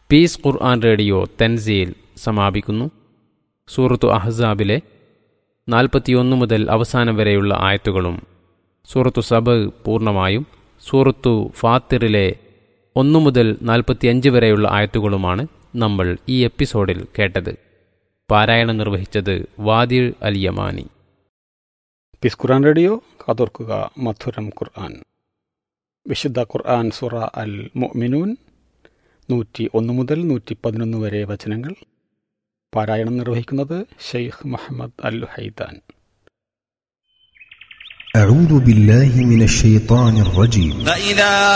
piece ഖുർആൻ radio Thanzeel സമാപിക്കുന്നു സൂറത്തു അഹ്സാബിലെ നാൽപ്പത്തിയൊന്ന് മുതൽ അവസാനം വരെയുള്ള ആയത്തുകളും സൂറത്തു സബ് പൂർണ്ണമായും സൂറത്തു ഫാത്തിറിലെ ഒന്നു മുതൽ നാൽപ്പത്തിയഞ്ച് വരെയുള്ള ആയത്തുകളുമാണ് നമ്മൾ ഈ എപ്പിസോഡിൽ കേട്ടത് പാരായണം നിർവഹിച്ചത് വാദിർ അൽ യമാനി പീസ് ഖുർആൻ റേഡിയോ കാതോർക്കുക മധുരം ഖുർആൻ വിശുദ്ധ ഖുർആൻ സുറ അൽ മുഅ്മിനൂൻ നൂറ്റി ഒന്ന് മുതൽ നൂറ്റി പതിനൊന്ന് വരെ വചനങ്ങൾ പാരായണം നിർവഹിക്കുന്നത് ഷെയ്ഖ് മുഹമ്മദ് അൽ ഹൈദാൻ أعوذ بالله من الشيطان الرجيم فإذا